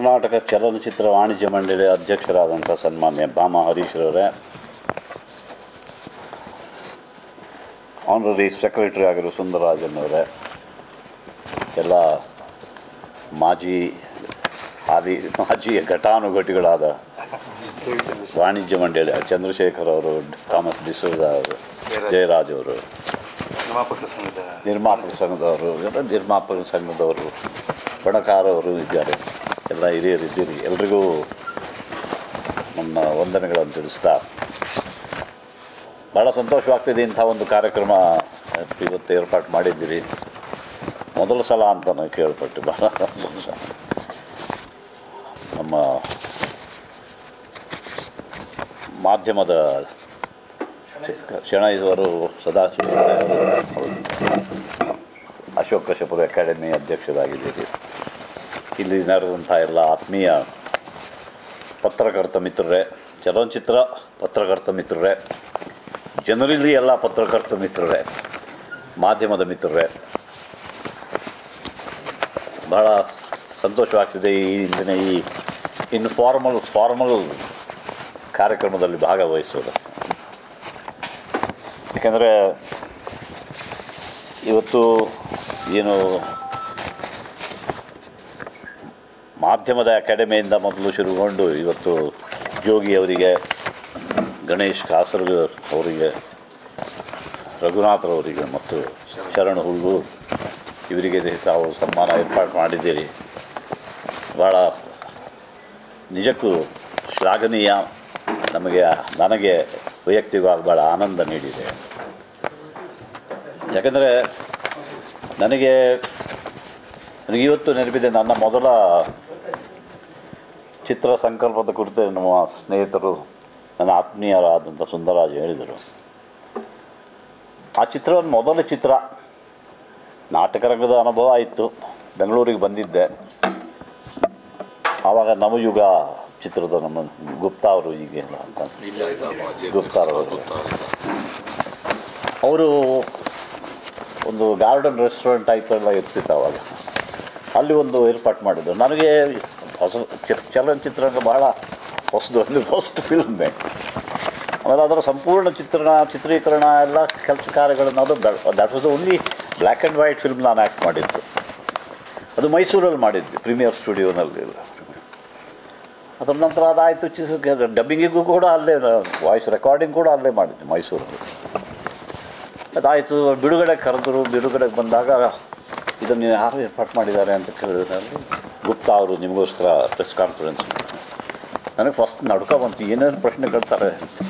ಕರ್ನಾಟಕ ಚಲನಚಿತ್ರ ವಾಣಿಜ್ಯ ಮಂಡಳಿ ಅಧ್ಯಕ್ಷರಾದಂಥ ಸನ್ಮಾನ್ಯ ಬಾಮ ಹರೀಶ್ರವರೇ ಆನರರಿ ಸೆಕ್ರೆಟರಿ ಆಗಿರೋ ಸುಂದರರಾಜನ್ ಅವರೇ ಎಲ್ಲ ಮಾಜಿ ಹಾಲಿ ಮಾಜಿ ಘಟಾನುಘಟಿಗಳಾದ ವಾಣಿಜ್ಯ ಮಂಡಳಿ ಚಂದ್ರಶೇಖರ್ ಅವರು ಥಾಮಸ್ ಡಿಸೋಜ ಅವರು ಜಯರಾಜ್ ಅವರು ನಿರ್ಮಾಪಕ ಸಂಘದ ನಿರ್ಮಾಪಕ ಸಂಘದವರು ಎಲ್ಲ ನಿರ್ಮಾಪಕ ಸಂಘದವರು ಬಣಕಾರವರು ಇದ್ದಾರೆ ಎಲ್ಲ ಹಿರಿಯರು ಇದ್ದೀರಿ ಎಲ್ರಿಗೂ ನನ್ನ ವಂದನೆಗಳನ್ನು ತಿಳಿಸ್ತಾ ಭಾಳ ಸಂತೋಷವಾಗ್ತಿದೆ ಇಂಥ ಒಂದು ಕಾರ್ಯಕ್ರಮ ಇವತ್ತು ಏರ್ಪಾಡು ಮಾಡಿದ್ದೀರಿ ಮೊದಲ ಸಲ ಅಂತ ನಾನು ಕೇಳ್ಪಟ್ಟೆ ಭಾಳ ಸಂತೋಷ. ನಮ್ಮ ಮಾಧ್ಯಮದ ಶೆಣೈದವರು ಸದಾಶಿವ ಅವರು ಅಶೋಕ್ ಕಶ್ಯಪುರ ಅಕಾಡೆಮಿ ಅಧ್ಯಕ್ಷರಾಗಿದ್ದೀರಿ ಇಲ್ಲಿ ನಡೆದಂಥ ಎಲ್ಲ ಆತ್ಮೀಯ ಪತ್ರಕರ್ತ ಮಿತ್ರರೇ ಚಲನಚಿತ್ರ ಪತ್ರಕರ್ತ ಮಿತ್ರರೇ ಜನರಲ್ಲಿ ಎಲ್ಲ ಪತ್ರಕರ್ತ ಮಿತ್ರರೇ ಮಾಧ್ಯಮದ ಮಿತ್ರರೇ ಬಹಳ ಸಂತೋಷವಾಗ್ತಿದೆ ಈ ಇಂದಿನ ಈ ಇನ್ಫಾರ್ಮಲ್ ಫಾರ್ಮಲ್ ಕಾರ್ಯಕ್ರಮದಲ್ಲಿ ಭಾಗವಹಿಸೋದು ಯಾಕೆಂದರೆ ಇವತ್ತು ಏನು ಮಾಧ್ಯಮದ ಅಕಾಡೆಮಿಯಿಂದ ಮೊದಲು ಶುರುಗೊಂಡು ಇವತ್ತು ಜೋಗಿ ಅವರಿಗೆ ಗಣೇಶ್ ಕಾಸರಗ ಅವರಿಗೆ ರಘುನಾಥರವರಿಗೆ ಮತ್ತು ಶರಣ ಹುಲ್ಲು ಇವರಿಗೆ ತಾವು ಸನ್ಮಾನ ಏರ್ಪಾಡು ಮಾಡಿದ್ದೀರಿ ಭಾಳ ನಿಜಕ್ಕೂ ಶ್ಲಾಘನೀಯ ನಮಗೆ ನನಗೆ ವೈಯಕ್ತಿಕವಾಗಿ ಭಾಳ ಆನಂದ ನೀಡಿದೆ ಯಾಕಂದರೆ ನನಗೆ ನನಗೆ ಇವತ್ತು ನೆನಪಿದೆ ನನ್ನ ಮೊದಲ ಚಿತ್ರ ಸಂಕಲ್ಪದ ಕುರಿತು ನಮ್ಮ ಸ್ನೇಹಿತರು ನನ್ನ ಆತ್ಮೀಯರಾದಂಥ ಸುಂದರರಾಜ್ ಹೇಳಿದರು ಆ ಚಿತ್ರವನ್ನು ಮೊದಲ ಚಿತ್ರ ನಾಟಕ ರಂಗದ ಅನುಭವ ಆಯಿತು ಬೆಂಗಳೂರಿಗೆ ಬಂದಿದ್ದೆ ಆವಾಗ ನವಯುಗ ಚಿತ್ರದ ನಮ್ಮ ಗುಪ್ತಾ ಅವರು ಈಗೆಲ್ಲ ಅಂತ ಗುಪ್ತಾರವರು ಅವರು ಒಂದು ಗಾರ್ಡನ್ ರೆಸ್ಟೋರೆಂಟ್ ಟೈಪ್ ಎಲ್ಲ ಇರ್ತಿತ್ತು ಅವಾಗ ಅಲ್ಲಿ ಒಂದು ಏರ್ಪಾಟ್ ಮಾಡಿದ್ರು ನನಗೆ ಹೊಸ ಚ- ಚಲನಚಿತ್ರರಂಗ ಬಹಳ ಹೊಸದು ಒಂದು ಫಸ್ಟ್ ಫಿಲ್ಮೇ ಆಮೇಲೆ ಅದರ ಸಂಪೂರ್ಣ ಚಿತ್ರಣ ಚಿತ್ರೀಕರಣ ಎಲ್ಲ ಕೆಲಸ ಕಾರ್ಯಗಳನ್ನು ಅದು that was only black and white film ನಾನು ಆ್ಯಕ್ಟ್ ಮಾಡಿದ್ದು ಅದು ಮೈಸೂರಲ್ಲಿ ಮಾಡಿದ್ವಿ ಪ್ರೀಮಿಯರ್ ಸ್ಟುಡಿಯೋನಲ್ಲಿ ಅದರ ನಂತರ ಅದಾಯಿತು ಚಿ ಡಬ್ಬಿಂಗಿಗೂ ಕೂಡ ಅಲ್ಲೇ ವಾಯ್ಸ್ ರೆಕಾರ್ಡಿಂಗ್ ಕೂಡ ಅಲ್ಲೇ ಮಾಡಿದ್ವಿ ಮೈಸೂರಲ್ಲಿ ಅದಾಯಿತು ಬಿಡುಗಡೆ ಕರೆದರು ಬಿಡುಗಡೆಗೆ ಬಂದಾಗ ಇದನ್ನು ಯಾರು ಏರ್ಪಾಟ್ ಮಾಡಿದ್ದಾರೆ ಅಂತ ಕೇಳಿದ್ರಲ್ಲಿ ಗುಪ್ತಾ ಅವರು ನಿಮಗೋಸ್ಕರ ಪ್ರೆಸ್ ಕಾನ್ಫರೆನ್ಸ್ ನನಗೆ ಫಸ್ಟ್ ನಡ್ಕೊ ಬಂತು ಏನೇನು ಪ್ರಶ್ನೆ ಕೇಳ್ತಾರೆ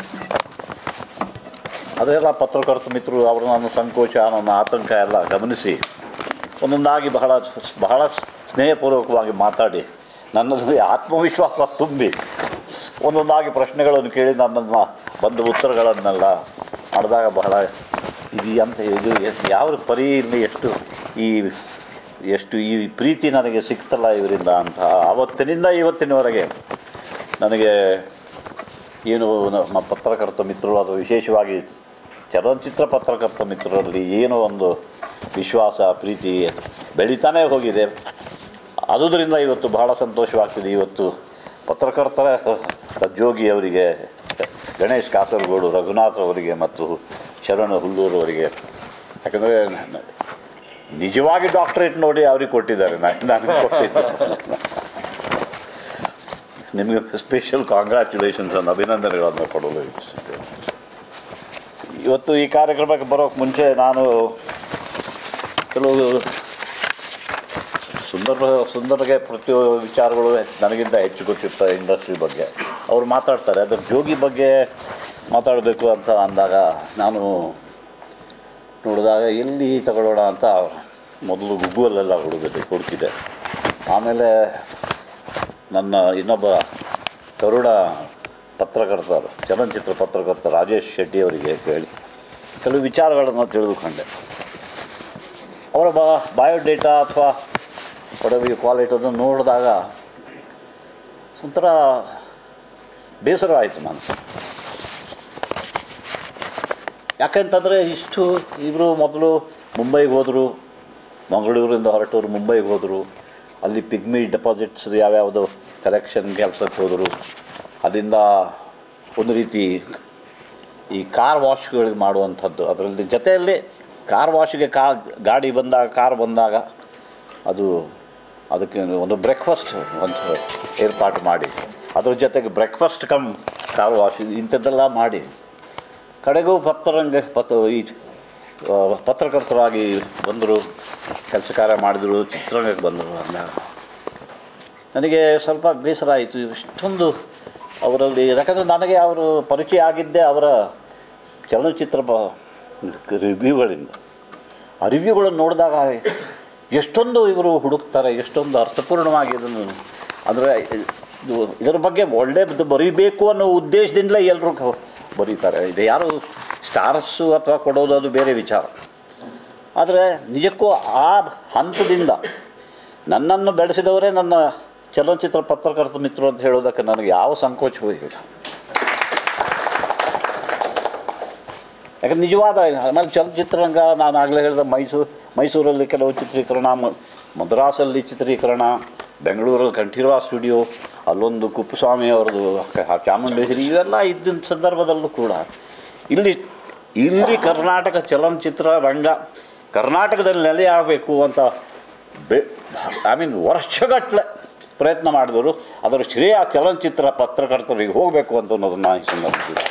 ಅದೆಲ್ಲ ಪತ್ರಕರ್ತ ಮಿತ್ರರು ಅವರು ನನ್ನ ಸಂಕೋಚ ನನ್ನ ಆತಂಕ ಎಲ್ಲ ಗಮನಿಸಿ ಒಂದೊಂದಾಗಿ ಬಹಳ ಬಹಳ ಸ್ನೇಹಪೂರ್ವಕವಾಗಿ ಮಾತಾಡಿ ನನ್ನಲ್ಲಿ ಆತ್ಮವಿಶ್ವಾಸ ತುಂಬಿ ಒಂದೊಂದಾಗಿ ಪ್ರಶ್ನೆಗಳನ್ನು ಕೇಳಿ ನನ್ನನ್ನು ಬಂದ ಉತ್ತರಗಳನ್ನೆಲ್ಲ ಮಾಡಿದಾಗ ಬಹಳ ಇದು ಅಂತ ಇದು ಎಸ್- ಯಾವ ಪರಿ ಇಲ್ಲಿ ಎಷ್ಟು ಈ ಎಷ್ಟು ಈ ಪ್ರೀತಿ ನನಗೆ ಸಿಕ್ತಲ್ಲ ಇವರಿಂದ ಅಂತ ಆವತ್ತಿನಿಂದ ಇವತ್ತಿನವರೆಗೆ ನನಗೆ ಏನು ನಮ್ಮ ಪತ್ರಕರ್ತ ಮಿತ್ರರು ಅದು ವಿಶೇಷವಾಗಿ ಚಲನಚಿತ್ರ ಪತ್ರಕರ್ತ ಮಿತ್ರರಲ್ಲಿ ಏನೋ ಒಂದು ವಿಶ್ವಾಸ ಪ್ರೀತಿ ಬೆಳೀತಾನೇ ಹೋಗಿದೆ ಅದುದರಿಂದ ಇವತ್ತು ಬಹಳ ಸಂತೋಷವಾಗ್ತಿದೆ ಇವತ್ತು ಪತ್ರಕರ್ತರ ಜೋಗಿ ಅವರಿಗೆ ಗಣೇಶ್ ಕಾಸರಗೋಡು ರಘುನಾಥ್ ಅವರಿಗೆ ಮತ್ತು ಶರಣ ಹುಲ್ಲೂರು ಅವರಿಗೆ ಯಾಕಂದರೆ ನಿಜವಾಗಿ ಡಾಕ್ಟ್ರೇಟ್ ನೋಡಿ ಅವ್ರಿಗೆ ಕೊಟ್ಟಿದ್ದಾರೆ ನಾನು ನನಗೆ ಕೊಟ್ಟಿದ್ದು ನಿಮಗೆ ಸ್ಪೆಷಲ್ ಕಾಂಗ್ರ್ಯಾಚುಲೇಷನ್ಸ್ ಅನ್ನು ಅಭಿನಂದನೆಗಳನ್ನು ಕೊಡಲು ಇಚ್ಛಿಸಿದ್ದೇನೆ ಇವತ್ತು ಈ ಕಾರ್ಯಕ್ರಮಕ್ಕೆ ಬರೋಕ್ಕೆ ಮುಂಚೆ ನಾನು ಕೆಲವು ಸುಂದರ ಸುಂದರಗೆ ಪ್ರತಿ ವಿಚಾರಗಳು ನನಗಿಂತ ಹೆಚ್ಚು ಗೊತ್ತಿರ್ತಾರೆ ಇಂಡಸ್ಟ್ರಿ ಬಗ್ಗೆ ಅವರು ಮಾತಾಡ್ತಾರೆ ಅದರ ಜೋಗಿ ಬಗ್ಗೆ ಮಾತಾಡಬೇಕು ಅಂತ ಅಂದಾಗ ನಾನು ನೋಡಿದಾಗ ಎಲ್ಲಿ ತಗೊಳ್ಳೋಣ ಅಂತ ಮೊದಲು ಗೂಗಲಲ್ಲೆಲ್ಲ ಹುಡುಗದೆ ಹುಡುಕಿದೆ ಆಮೇಲೆ ನನ್ನ ಇನ್ನೊಬ್ಬ ತರುಣ ಪತ್ರಕರ್ತರು ಚಲನಚಿತ್ರ ಪತ್ರಕರ್ತ ರಾಜೇಶ್ ಶೆಟ್ಟಿ ಅವರಿಗೆ ಕೇಳಿ ಕೆಲವು ವಿಚಾರಗಳನ್ನು ತಿಳಿದುಕೊಂಡೆ ಅವರ ಬಾ ಬಯೋಡೇಟಾ ಅಥವಾ ಒಡವಿ ಕ್ವಾಲಿಟಿ ಅದನ್ನು ನೋಡಿದಾಗ ಒಂಥರ ಬೇಸರವಾಯಿತು ನಾನು ಯಾಕಂತಂದರೆ ಇಷ್ಟು ಇವರು ಮೊದಲು ಮುಂಬೈಗೆ ಹೋದರು ಮಂಗಳೂರಿಂದ ಹೊರಟವರು ಮುಂಬೈಗೆ ಹೋದರು ಅಲ್ಲಿ ಪಿಗ್ಮಿ ಡೆಪಾಸಿಟ್ಸ್ ಯಾವ್ಯಾವುದು ಕಲೆಕ್ಷನ್ ಕೆಲಸಕ್ಕೆ ಹೋದರು ಅಲ್ಲಿಂದ ಒಂದು ರೀತಿ ಈ ಕಾರ್ ವಾಶ್ಗಳಿಗೆ ಮಾಡುವಂಥದ್ದು ಅದರಲ್ಲಿ ಜೊತೆಯಲ್ಲಿ ಕಾರ್ ವಾಶ್ಗೆ ಕಾ ಗಾಡಿ ಬಂದಾಗ ಕಾರ್ ಬಂದಾಗ ಅದು ಅದಕ್ಕೆ ಒಂದು ಬ್ರೇಕ್ಫಾಸ್ಟ್ ಒಂದು ಏರ್ಪಾಟು ಮಾಡಿ ಅದ್ರ ಜೊತೆಗೆ ಬ್ರೇಕ್ಫಾಸ್ಟ್ ಕಮ್ ಕಾರ್ ವಾಶ್ ಇಂಥದ್ದೆಲ್ಲ ಮಾಡಿ ಕಡೆಗೂ ಪತ್ರರಂಗ ಪತ್ರ ಈ ಆ, ಪತ್ರಕರ್ತರಾಗಿ ಬಂದರು ಕೆಲಸ ಕಾರ್ಯ ಮಾಡಿದರು ಚಿತ್ರರಂಗಕ್ಕೆ ಬಂದರು ಅಂದಾಗ ನನಗೆ ಸ್ವಲ್ಪ ಬೇಸರ ಆಯಿತು ಇಷ್ಟೊಂದು ಅವರಲ್ಲಿ ಯಾಕಂದರೆ ನನಗೆ ಅವರು ಪರಿಚಯ ಆಗಿದ್ದೇ ಅವರ ಚಲನಚಿತ್ರ ರಿವ್ಯೂಗಳಿಂದ ಆ ರಿವ್ಯೂಗಳನ್ನು ನೋಡಿದಾಗ ಎಷ್ಟೊಂದು ಇವರು ಹುಡುಕ್ತಾರೆ ಎಷ್ಟೊಂದು ಅರ್ಥಪೂರ್ಣವಾಗಿ ಇದನ್ನು ಅಂದರೆ ಇದು ಇದರ ಬಗ್ಗೆ ಒಳ್ಳೆಯದು ಬರೀಬೇಕು ಅನ್ನೋ ಉದ್ದೇಶದಿಂದಲೇ ಎಲ್ಲರೂ ಕ- ಬರೀತಾರೆ ಇದು ಯಾರು ಸ್ಟಾರ್ಸು ಅಥವಾ ಕೊಡೋದು ಅದು ಬೇರೆ ವಿಚಾರ ಆದರೆ ನಿಜಕ್ಕೂ ಆ ಹಂತದಿಂದ ನನ್ನನ್ನು ಬೆಳೆಸಿದವರೇ ನನ್ನ ಚಲನಚಿತ್ರ ಪತ್ರಕರ್ತ ಮಿತ್ರರು ಅಂತ ಹೇಳೋದಕ್ಕೆ ನನಗೆ ಯಾವ ಸಂಕೋಚವೂ ಇಲ್ಲ ಯಾಕಂದ್ರೆ ನಿಜವಾದ ಆಮೇಲೆ ಚಲನಚಿತ್ರರಂಗ ನಾನು ಆಗಲೇ ಹೇಳಿದ ಮೈಸೂರು ಮೈಸೂರಲ್ಲಿ ಕೆಲವು ಚಿತ್ರೀಕರಣ ಮ- ಮದ್ರಾಸಲ್ಲಿ ಚಿತ್ರೀಕರಣ ಬೆಂಗಳೂರಲ್ಲಿ ಕಂಠೀರವ ಸ್ಟುಡಿಯೋ ಅಲ್ಲೊಂದು ಕುಪ್ಪಸ್ವಾಮಿ ಅವ್ರದ್ದು ಕ- ಚಾಮುಂಡೇಶ್ವರಿ ಇವೆಲ್ಲ ಇದ್ದ ಸಂದರ್ಭದಲ್ಲೂ ಕೂಡ ಇಲ್ಲಿ ಇಲ್ಲಿ ಕರ್ನಾಟಕ ಚಲನಚಿತ್ರ ರಂಗ ಕರ್ನಾಟಕದಲ್ಲಿ ನೆಲೆಯಾಗಬೇಕು ಅಂತ ಬೆ ಐ ಮೀನ್ ವರ್ಷಗಟ್ಟಲೆ ಪ್ರಯತ್ನ ಮಾಡಿದರು ಅದರ ಶ್ರೇಯ ಚಲನಚಿತ್ರ ಪತ್ರಕರ್ತರಿಗೆ ಹೋಗಬೇಕು ಅಂತ ಅನ್ನೋದನ್ನು ಈ ಸಂದರ್ಭದಲ್ಲಿ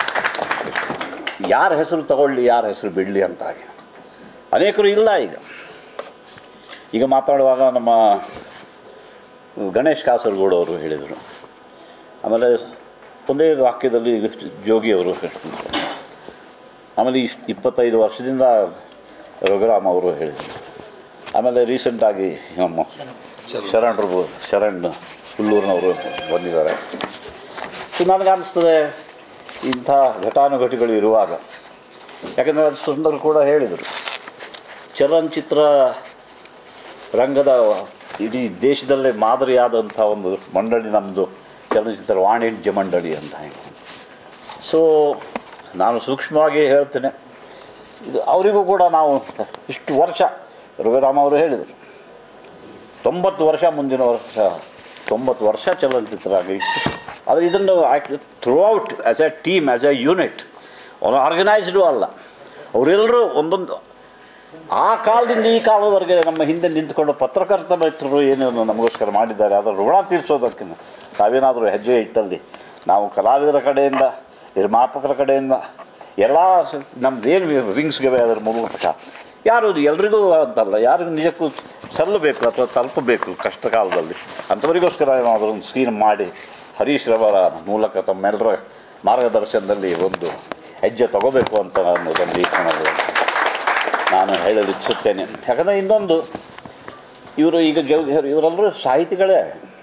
ಯಾರ ಹೆಸರು ತಗೊಳ್ಳಿ ಯಾರ ಹೆಸರು ಬಿಡಲಿ ಅಂತಾಗಿ ಅನೇಕರು ಇಲ್ಲ ಈಗ ಈಗ ಮಾತಾಡುವಾಗ ನಮ್ಮ ಗಣೇಶ್ ಕಾಸರಗೋಡು ಅವರು ಹೇಳಿದರು ಆಮೇಲೆ ಒಂದೇ ವಾಕ್ಯದಲ್ಲಿ ಜೋಗಿ ಅವರು ಹೇಳ್ತಿದ್ರು ಆಮೇಲೆ ಇಷ್ಟು ಇಪ್ಪತ್ತೈದು ವರ್ಷದಿಂದ ರಘುರಾಮ್ ಅವರು ಹೇಳಿದರು ಆಮೇಲೆ ರೀಸೆಂಟಾಗಿ ನಮ್ಮ ಶರಣರು ಶರಣ್ ಹುಲ್ಲೂರಿನವರು ಬಂದಿದ್ದಾರೆ ಸೊ ನನಗೆ ಅನಿಸ್ತದೆ ಇಂಥ ಘಟಾನುಘಟಿಗಳು ಇರುವಾಗ ಯಾಕಂದರೆ ಅದು ಸುಂದರ್ ಕೂಡ ಹೇಳಿದರು ಚಲನಚಿತ್ರ ರಂಗದ ಇಡೀ ದೇಶದಲ್ಲೇ ಮಾದರಿಯಾದಂಥ ಒಂದು ಮಂಡಳಿ ನಮ್ಮದು ಚಲನಚಿತ್ರ ವಾಣಿಜ್ಯ ಮಂಡಳಿ ಅಂತ ಹೇಳಿ ಸೊ ನಾನು ಸೂಕ್ಷ್ಮವಾಗಿ ಹೇಳ್ತೇನೆ ಇದು ಅವರಿಗೂ ಕೂಡ ನಾವು ಇಷ್ಟು ವರ್ಷ ರಘುರಾಮ್ ಅವರು ಹೇಳಿದರು ತೊಂಬತ್ತು ವರ್ಷ ಮುಂದಿನ ವರ್ಷ ತೊಂಬತ್ತು ವರ್ಷ ಚಲನಚಿತ್ರ ಆಗಿ ಆದರೆ ಇದನ್ನು throughout as a team as a unit ಅವನು ಆರ್ಗನೈಸ್ಡು ಅಲ್ಲ ಅವರೆಲ್ಲರೂ ಒಂದೊಂದು ಆ ಕಾಲದಿಂದ ಈ ಕಾಲದವರೆಗೆ ನಮ್ಮ ಹಿಂದೆ ನಿಂತ್ಕೊಂಡು ಪತ್ರಕರ್ತ ಮಿತ್ರರು ಏನೇನು ನಮಗೋಸ್ಕರ ಮಾಡಿದ್ದಾರೆ ಅದರ ಋಣ ತೀರಿಸೋದಕ್ಕೆ ನಾವೇನಾದರೂ ಹೆಜ್ಜೆ ಇಟ್ಟಲ್ಲಿ ನಾವು ಕಲಾವಿದರ ಕಡೆಯಿಂದ ನಿರ್ಮಾಪಕರ ಕಡೆಯಿಂದ ಎಲ್ಲ ನಮ್ಮದೇನು ವಿಂಗ್ಸ್ಗೆ ಅದರ ಮೂಲಕ ಯಾರು ಎಲ್ರಿಗೂ ಅಂತಲ್ಲ ಯಾರಿಗೂ ನಿಜಕ್ಕೂ ಸಲ್ಲಬೇಕು ಅಥವಾ ತಲುಪಬೇಕು ಕಷ್ಟ ಕಾಲದಲ್ಲಿ ಅಂಥವರಿಗೋಸ್ಕರ ಏನಾದರೂ ಒಂದು ಸ್ಕೀಮ್ ಮಾಡಿ ಹರೀಶ್ ರವರ ಮೂಲಕ ತಮ್ಮೆಲ್ಲರ ಮಾರ್ಗದರ್ಶನದಲ್ಲಿ ಒಂದು ಹೆಜ್ಜೆ ತಗೋಬೇಕು ಅಂತ ಅನ್ನೋದನ್ನು ಈ ಕ್ಷಣದಲ್ಲಿ ನಾನು ಹೇಳಲು ಇಚ್ಛಿಸುತ್ತೇನೆ ಯಾಕಂದರೆ ಇನ್ನೊಂದು ಇವರು ಈಗ ಜವ್ ಇವರೆಲ್ಲರೂ ಸಾಹಿತಿಗಳೇ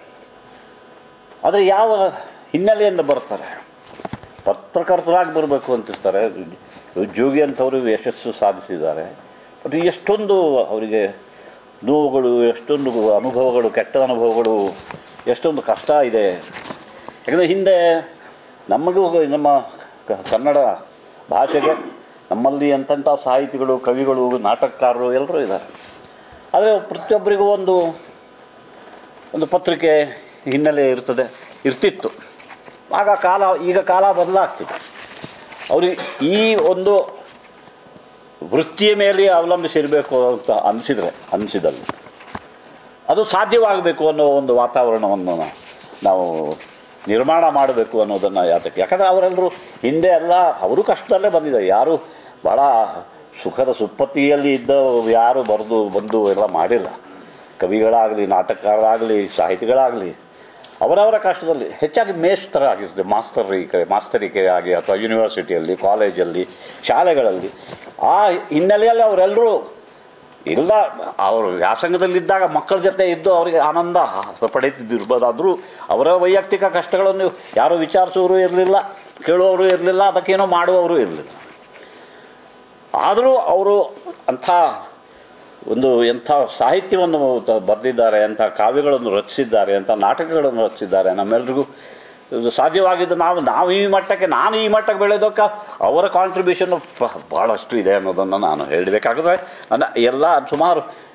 ಆದರೆ ಯಾವ ಹಿನ್ನೆಲೆಯಿಂದ ಬರ್ತಾರೆ ಪತ್ರಕರ್ತರಾಗಿ ಬರಬೇಕು ಅಂತಿರ್ತಾರೆ ಜೋಗಿ ಅಂಥವರು ಯಶಸ್ಸು ಸಾಧಿಸಿದ್ದಾರೆ ಬಟ್ ಎಷ್ಟೊಂದು ಅವರಿಗೆ ನೋವುಗಳು ಎಷ್ಟೊಂದು ಅನುಭವಗಳು ಕೆಟ್ಟ ಅನುಭವಗಳು ಎಷ್ಟೊಂದು ಕಷ್ಟ ಇದೆ ಯಾಕಂದರೆ ಹಿಂದೆ ನಮಗೂ ನಮ್ಮ ಕ- ಕನ್ನಡ ಭಾಷೆಗೆ ನಮ್ಮಲ್ಲಿ ಎಂತೆಂಥ ಸಾಹಿತಿಗಳು ಕವಿಗಳು ನಾಟಕಕಾರರು ಎಲ್ಲರೂ ಇದ್ದಾರೆ ಆದರೆ ಪ್ರತಿಯೊಬ್ಬರಿಗೂ ಒಂದು ಒಂದು ಪತ್ರಿಕೆ ಹಿನ್ನೆಲೆ ಇರ್ತದೆ ಇರ್ತಿತ್ತು ಆಗ ಕಾಲ ಈಗ ಕಾಲ ಬದಲಾಗ್ತಿದೆ ಅವ್ರಿಗೆ ಈ ಒಂದು ವೃತ್ತಿಯ ಮೇಲೆ ಅವಲಂಬಿಸಿರಬೇಕು ಅಂತ ಅನಿಸಿದರೆ ಅನಿಸಿದಲ್ಲಿ ಅದು ಸಾಧ್ಯವಾಗಬೇಕು ಅನ್ನೋ ಒಂದು ವಾತಾವರಣವನ್ನು ನಾ- ನಾವು ನಿರ್ಮಾಣ ಮಾಡಬೇಕು ಅನ್ನೋದನ್ನು ಯಾತಕ್ಕೆ ಯಾಕಂದರೆ ಅವರೆಲ್ಲರೂ ಹಿಂದೆ ಎಲ್ಲ ಅವರು ಕಷ್ಟದಲ್ಲೇ ಬಂದಿದ್ದಾರೆ ಯಾರು ಭಾಳ ಸುಖದ ಸುಪ್ಪತ್ತಿಯಲ್ಲಿ ಇದ್ದ ಯಾರು ಬರೆದು ಬಂದು ಎಲ್ಲ ಮಾಡಿಲ್ಲ ಕವಿಗಳಾಗಲಿ ನಾಟಕಕಾರರಾಗಲಿ ಸಾಹಿತಿಗಳಾಗಲಿ ಅವರವರ ಕಷ್ಟದಲ್ಲಿ ಹೆಚ್ಚಾಗಿ ಮೇಸ್ತರಾಗಿರ್ತದೆ ಮಾಸ್ತರಿಕೆ ಮಾಸ್ತರಿಕೆ ಆಗಿ ಅಥವಾ ಯೂನಿವರ್ಸಿಟಿಯಲ್ಲಿ ಕಾಲೇಜಲ್ಲಿ ಶಾಲೆಗಳಲ್ಲಿ ಆ ಹಿನ್ನೆಲೆಯಲ್ಲಿ ಅವರೆಲ್ಲರೂ ಇಲ್ಲ ಅವರು ವ್ಯಾಸಂಗದಲ್ಲಿದ್ದಾಗ ಮಕ್ಕಳ ಜೊತೆ ಇದ್ದು ಅವರಿಗೆ ಆನಂದ ಪಡೀತಿದ್ದಿರ್ಬೋದಾದರೂ ಅವರ ವೈಯಕ್ತಿಕ ಕಷ್ಟಗಳನ್ನು ಯಾರೂ ವಿಚಾರಿಸೋರು ಇರಲಿಲ್ಲ ಕೇಳುವವರು ಇರಲಿಲ್ಲ ಅದಕ್ಕೇನೋ ಮಾಡುವವರು ಇರಲಿಲ್ಲ ಆದರೂ ಅವರು ಅಂಥ ಒಂದು ಎಂಥ ಸಾಹಿತ್ಯವನ್ನು ತ- ಬರೆದಿದ್ದಾರೆ ಅಂಥ ಕಾವ್ಯಗಳನ್ನು ರಚಿಸಿದ್ದಾರೆ ಅಂಥ ನಾಟಕಗಳನ್ನು ರಚಿಸಿದ್ದಾರೆ ನಮ್ಮೆಲ್ರಿಗೂ ಇದು ಸಾಧ್ಯವಾಗಿದ್ದು ನಾವು ನಾವು ಈ ಮಟ್ಟಕ್ಕೆ ನಾನು ಈ ಮಟ್ಟಕ್ಕೆ ಬೆಳೆಯೋದಕ್ಕೆ ಅವರ ಕಾಂಟ್ರಿಬ್ಯೂಷನ್ ಭಾಳಷ್ಟು ಇದೆ ಅನ್ನೋದನ್ನು ನಾನು ಹೇಳಬೇಕಾದ್ರೆ ನನ್ನ ಎಲ್ಲ ಸುಮಾರು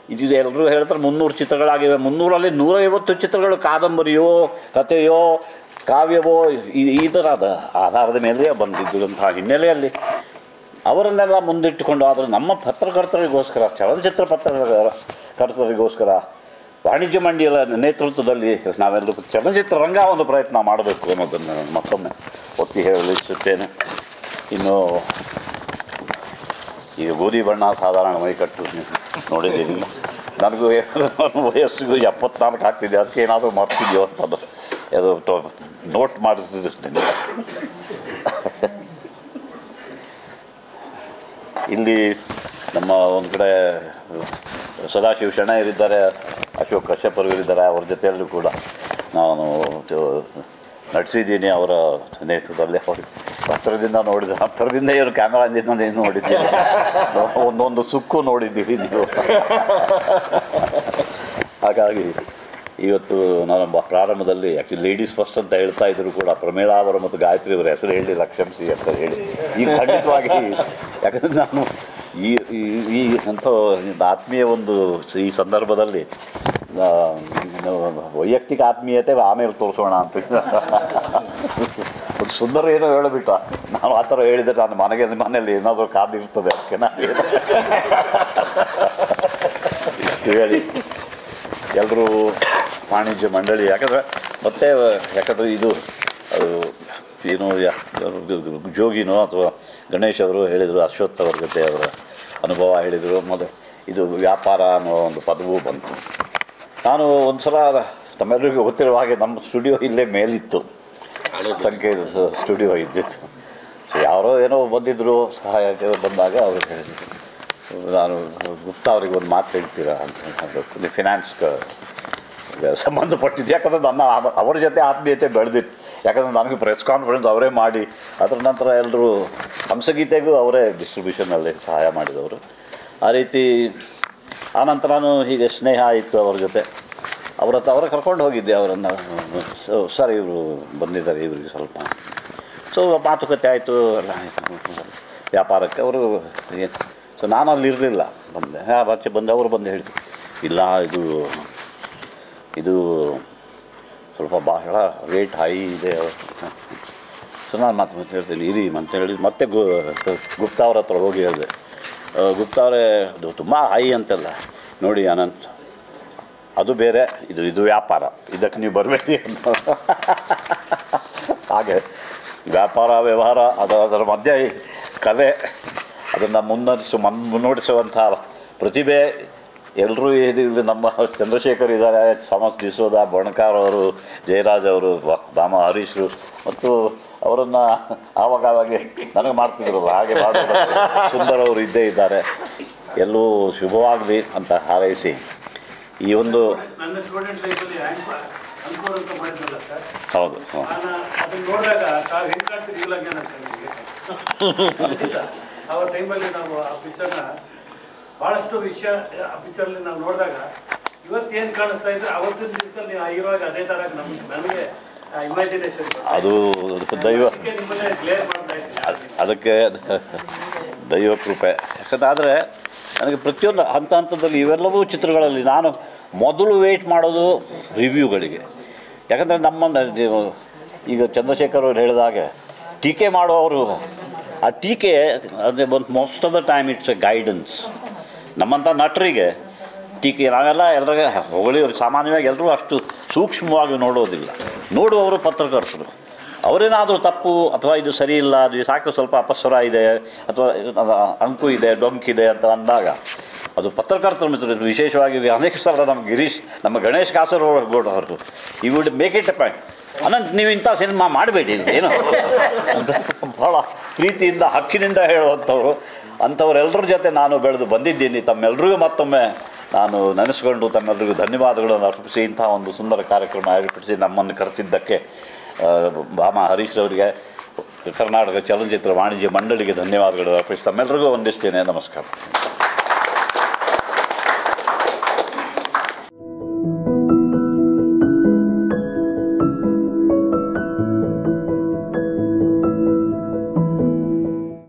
ಇದು ಎಲ್ಲರೂ ಹೇಳ್ತಾರೆ ಮುನ್ನೂರು ಚಿತ್ರಗಳಾಗಿವೆ ಮುನ್ನೂರಲ್ಲಿ ನೂರೈವತ್ತು ಚಿತ್ರಗಳು ಕಾದಂಬರಿಯೋ ಕಥೆಯೋ ಕಾವ್ಯವೋ ಈ ಈ ಥರದ ಆಧಾರದ ಮೇಲೆ ಬಂದಿದ್ದಂತಹ ಹಿನ್ನೆಲೆಯಲ್ಲಿ ಅವರನ್ನೆಲ್ಲ ಮುಂದಿಟ್ಟುಕೊಂಡು ಆದರೆ ನಮ್ಮ ಪತ್ರಕರ್ತರಿಗೋಸ್ಕರ ಚಲನಚಿತ್ರ ಪತ್ರಕರ್ತರಿಗೋಸ್ಕರ ವಾಣಿಜ್ಯ ಮಂಡಳಿಯ ನೇತೃತ್ವದಲ್ಲಿ ನಾವೆಲ್ಲರೂ ಚಲನಚಿತ್ರ ರಂಗ ಒಂದು ಪ್ರಯತ್ನ ಮಾಡಬೇಕು ಅನ್ನೋದನ್ನು ನಾನು ಮತ್ತೊಮ್ಮೆ ಒತ್ತಿ ಹೇಳಲು ಇಚ್ಛುತ್ತೇನೆ ಇನ್ನು ಈಗ ಗೋಧಿ ಬಣ್ಣ ಸಾಧಾರಣ ಮೈಕಟ್ಟು ನೀವು ನೋಡಿದ್ದೀನಿ ನನಗೂ ನನ್ನ ವಯಸ್ಸಿಗೂ ಎಪ್ಪತ್ನಾಲ್ಕು ಆಗ್ತಿದೆ ಅದಕ್ಕೆ ಏನಾದರೂ ಮರ್ತಿದ್ಯೋ ಅಂತ ಅದು ಅದು ನೋಟ್ ಮಾಡ್ತಿದ್ದೀನಿ ಇಲ್ಲಿ ನಮ್ಮ ಒಂದು ಕಡೆ ಸದಾಶಿವ ಶೆಣಯರಿದ್ದಾರೆ ಅಶೋಕ್ ಕಶ್ಯಪರಿದ್ದಾರೆ ಅವ್ರ ಜೊತೆಯಲ್ಲೂ ಕೂಡ ನಾನು ತ- ನಟಿಸಿದ್ದೀನಿ ಅವರ ನೇತೃತ್ವದಲ್ಲಿ ಅವ್ರಿಗೆ ಹತ್ತಿರದಿಂದ ನೋಡಿದ ಹತ್ತಿರದಿಂದ ಏನು ಕ್ಯಾಮ್ರಾದಿಂದ ನೀನು ನೋಡಿದ್ದೀನಿ ಒಂದೊಂದು ಸುಕ್ಕು ನೋಡಿದ್ದೀವಿ ನೀವು ಹಾಗಾಗಿ ಇವತ್ತು ನಾನು ಬ- ಪ್ರಾರಂಭದಲ್ಲಿ ಆ್ಯಕ್ಚುಲಿ ಲೇಡೀಸ್ ಫಸ್ಟ್ ಅಂತ ಹೇಳ್ತಾ ಇದ್ರು ಕೂಡ ಪ್ರಮೀಳಾ ಅವರು ಮತ್ತು ಗಾಯತ್ರಿ ಅವರ ಹೆಸರು ಹೇಳಿಲ್ಲ ಕ್ಷಮಿಸಿ ಅಂತ ಹೇಳಿ ಈಗ ಖಂಡಿತವಾಗಿ ಯಾಕಂದರೆ ನಾನು ಈ ಈ- ಈ ಅಂಥ ಆತ್ಮೀಯ ಒಂದು ಸ- ಈ ಸಂದರ್ಭದಲ್ಲಿ ಆ, ಏನು ವೈಯಕ್ತಿಕ ಆತ್ಮೀಯತೆ ಆಮೇಲೆ ತೋರಿಸೋಣ ಅಂತ ಒಂದು ಸುಂದರ ಏನೋ ಹೇಳಿಬಿಟ್ಟ ನಾನು ಆ ಥರ ಹೇಳಿದರೆ ನಾನು ಮನೆಗೆ ಮನೆಯಲ್ಲಿ ಏನಾದರೂ ಕಾದಿರ್ತದೆ ಅದಕ್ಕೆ ನಾನು ಹೇಳಿ ಎಲ್ಲರೂ ವಾಣಿಜ್ಯ ಮಂಡಳಿ ಯಾಕಂದರೆ ಮತ್ತೆ ಯಾಕಂದರೆ ಇದು ಅದು ಏನು ಯಾ- ಜೋಗಿನೋ ಅಥವಾ ಗಣೇಶ್ ಅವರು ಹೇಳಿದರು ಅಶ್ವತ್ಥ ಅವ್ರ ಜೊತೆ ಅವರ ಅನುಭವ ಹೇಳಿದರು ಮತ್ತು ಇದು ವ್ಯಾಪಾರ ಅನ್ನೋ ಒಂದು ಪದವೂ ಬಂತು ನಾನು ಒಂದು ಸಲ ತಮ್ಮೆಲ್ಲರಿಗೂ ಗೊತ್ತಿರುವ ಹಾಗೆ ನಮ್ಮ ಸ್ಟುಡಿಯೋ ಇಲ್ಲೇ ಮೇಲಿತ್ತು ಸಂಖ್ಯೆ ಸ್ಟುಡಿಯೋ ಇದ್ದಿತ್ತು ಸೊ ಯಾರೋ ಏನೋ ಬಂದಿದ್ದರು ಸಹಾಯಕ್ಕೆ ಬಂದಾಗ ಅವರು ಹೇಳಿದರು ನಾನು ಗುಪ್ತಾ ಅವ್ರಿಗೆ ಒಂದು ಮಾತು ಹೇಳ್ತೀರಾ ಅಂತ ಅದು ಫಿನಾನ್ಸ್ ಸಂಬಂಧಪಟ್ಟಿದ್ದು ಯಾಕಂದರೆ ನನ್ನ ಆ- ಅವ್ರ ಜೊತೆ ಆತ್ಮೀಯತೆ ಬೆಳೆದಿತ್ತು ಯಾಕಂದರೆ ನನಗೆ ಪ್ರೆಸ್ ಕಾನ್ಫರೆನ್ಸ್ ಅವರೇ ಮಾಡಿ ಅದರ ನಂತರ ಎಲ್ಲರೂ ಹಂಸಗೀತೆಗೂ ಅವರೇ ಡಿಸ್ಟ್ರಿಬ್ಯೂಷನಲ್ಲಿ ಸಹಾಯ ಮಾಡಿದವರು ಆ ರೀತಿ ಆನಂತರ ನಾನು ಹೀಗೆ ಸ್ನೇಹ ಆಯಿತು ಅವ್ರ ಜೊತೆ ಅವ್ರ ಹತ್ರ ಅವರ ಕರ್ಕೊಂಡು ಹೋಗಿದ್ದೆ ಅವರನ್ನು ಸರ್ ಇವರು ಬಂದಿದ್ದಾರೆ ಇವರಿಗೆ ಸ್ವಲ್ಪ ಸೊ ಮಾತುಕತೆ ಆಯಿತು ಎಲ್ಲ ಆಯಿತು ವ್ಯಾಪಾರಕ್ಕೆ ಅವರು ಸೊ ನಾನು ಅಲ್ಲಿ ಇರಲಿಲ್ಲ ಬಂದೆ ಹಾಂ ಆಚೆ ಬಂದೆ ಅವರು ಬಂದು ಹೇಳಿದ್ರು ಇಲ್ಲ ಇದು ಇದು ಸ್ವಲ್ಪ ಬಹಳ ರೇಟ್ ಹೈ ಇದೆ ಸೊ ನಾನು ಮತ್ತೆ ಮತ್ತೆ ಹೇಳ್ತೀನಿ ಇರಿ ಅಂತ ಹೇಳಿ ಮತ್ತೆ ಗು ಗುಪ್ತಾ ಅವ್ರ ಹತ್ರ ಹೋಗಿ ಹೇಳಿದೆ ಆ, ಗುಪ್ತಾ ಅವರೇ ಅದು ತುಂಬ ಹೈ ಅಂತಲ್ಲ ನೋಡಿ ಅನಂತ್ ಅದು ಬೇರೆ ಇದು ಇದು ವ್ಯಾಪಾರ ಇದಕ್ಕೆ ನೀವು ಬರಬೇಡಿ ಅಂತ ಹಾಗೆ ವ್ಯಾಪಾರ ವ್ಯವಹಾರ ಅದು ಅದರ ಮಧ್ಯೆ ಈ ಕಲೆ ಅದನ್ನು ಮುನ್ನಡೆಸು ಮನ್ ಮುನ್ನಡೆಸುವಂಥ ಪ್ರತಿಭೆ ಎಲ್ಲರೂ ಇದು ನಮ್ಮ ಚಂದ್ರಶೇಖರ್ ಇದ್ದಾರೆ ಸಮಸ್ ಡಿಸೋದ ಬಣಕಾರ್ ಅವರು ಜಯರಾಜ್ ಅವರು ವ- ದಾಮ ಹರೀಶ್ರು ಮತ್ತು ಅವರನ್ನು ಆವಾಗ ಆವಾಗ ನನಗೆ ಮಾಡ್ತಿದ್ರಲ್ಲ ಹಾಗೆ ಮಾಡೋದಕ್ಕೆ ಸುಂದರ್ ಅವರು ಇದ್ದೇ ಇದ್ದಾರೆ ಎಲ್ಲೂ ಶುಭವಾಗಲಿ ಅಂತ ಹಾರೈಸಿ ಈ ಒಂದು ನನ್ನ ಸ್ಟೂಡೆಂಟ್ ಲೈಫಲ್ಲಿ ಅಂಕೋರ್ ಅಂತ ಮಾಡಿದ್ನಲ್ಲ ಸರ್ ಹೌದು ಹ್ಞೂ ನಾನು ಅದನ್ನ ನೋಡಿದಾಗ ತಾವು ಹೆಂಗೆ ಕಾಣ್ತೀರಿ ಇಲ್ಲ ಜ್ಞಾನ ಅಂತ ನನಗೆ ಖಂಡಿತ. ಆ ಟೈಮಲ್ಲಿ ನಾವು ಆ ಪಿಕ್ಚರ್ನ ಭಾಳಷ್ಟು ವಿಷಯ ಆ ಪಿಕ್ಚರ್ಲಿ ನಾವು ನೋಡಿದಾಗ ಇವತ್ತೇನು ಕಾಣಿಸ್ತಾ ಇದ್ರೆ ಅವತ್ತಿನ ದಿವಸದಲ್ಲಿ ನೀವು ಇವಾಗ ಅದೇ ಥರ ನಮ್ಗೆ ನನಗೆ ಇಮ್ಯಾಜಿನೇಷನ್ ಅದು ದೈವ ಅದಕ್ಕೆ ನಿಮ್ಮನ್ನೇ ಕ್ಲಿಯರ್ ಮಾಡ್ತಾ ಇದ್ದೀನಿ ಅದಕ್ಕೆ ದೈವ ಕೃಪೆ ಯಾಕಂದರೆ ನನಗೆ ಪ್ರತಿಯೊಂದು ಹಂತ ಹಂತದಲ್ಲಿ ಇವೆಲ್ಲವೂ ಚಿತ್ರಗಳಲ್ಲಿ ನಾನು ಮೊದಲು ವೇಟ್ ಮಾಡೋದು ರಿವ್ಯೂಗಳಿಗೆ ಯಾಕಂದರೆ ನಮ್ಮ ನೀವು ಈಗ ಚಂದ್ರಶೇಖರ್ ಅವ್ರು ಹೇಳಿದಾಗೆ ಟೀಕೆ ಮಾಡುವವರು ಆ ಟೀಕೆ ಅಂದರೆ ಒಂದು most of the time it's a guidance ನಮ್ಮಂಥ ನಟರಿಗೆ ಟೀಕೆ ನಾವೆಲ್ಲ ಎಲ್ಲರಿಗೆ ಹೊಗಳಿ ಸಾಮಾನ್ಯವಾಗಿ ಎಲ್ಲರೂ ಅಷ್ಟು ಸೂಕ್ಷ್ಮವಾಗಿ ನೋಡೋದಿಲ್ಲ ನೋಡುವವರು ಪತ್ರಕರ್ತರು ಅವರೇನಾದರೂ ತಪ್ಪು ಅಥವಾ ಇದು ಸರಿ ಇಲ್ಲ ಅದು ಸಾಕು ಸ್ವಲ್ಪ ಅಪಸ್ವರ ಇದೆ ಅಥವಾ ಅದು ಅಂಕು ಇದೆ ಡೊಂಕಿದೆ ಅಂತ ಅಂದಾಗ ಅದು ಪತ್ರಕರ್ತರ ಮಿತ್ರರು ವಿಶೇಷವಾಗಿ ಅನೇಕ ಸಲ ನಮ್ಮ ಗಿರೀಶ್ ನಮ್ಮ ಗಣೇಶ್ ಕಾಸರಗೋಡು ಅವರು ಈ would make it a point Ananth ನೀವು ಇಂಥ ಸಿನಿಮಾ ಮಾಡಬೇಡಿ ಏನು ಅಂತ ಭಾಳ ಪ್ರೀತಿಯಿಂದ ಹಕ್ಕಿನಿಂದ ಹೇಳುವಂಥವ್ರು ಅಂಥವರೆಲ್ಲರ ಜೊತೆ ನಾನು ಬೆಳೆದು ಬಂದಿದ್ದೀನಿ ತಮ್ಮೆಲ್ಲರಿಗೂ ಮತ್ತೊಮ್ಮೆ ನಾನು ನೆನೆಸ್ಕೊಂಡು ತಮ್ಮೆಲ್ಲರಿಗೂ ಧನ್ಯವಾದಗಳನ್ನು ಅರ್ಪಿಸಿ ಇಂಥ ಒಂದು ಸುಂದರ ಕಾರ್ಯಕ್ರಮ ಏರ್ಪಡಿಸಿ ನಮ್ಮನ್ನು ಕರೆಸಿದ್ದಕ್ಕೆ ಆ, ಭಾಮ ಹರೀಶ್ ಅವರಿಗೆ ಕರ್ನಾಟಕ ಚಲನಚಿತ್ರ ವಾಣಿಜ್ಯ ಮಂಡಳಿಗೆ ಧನ್ಯವಾದಗಳು ಅರ್ಪಿಸಿ ತಮ್ಮೆಲ್ಲರಿಗೂ ವಂದಿಸ್ತೇನೆ ನಮಸ್ಕಾರ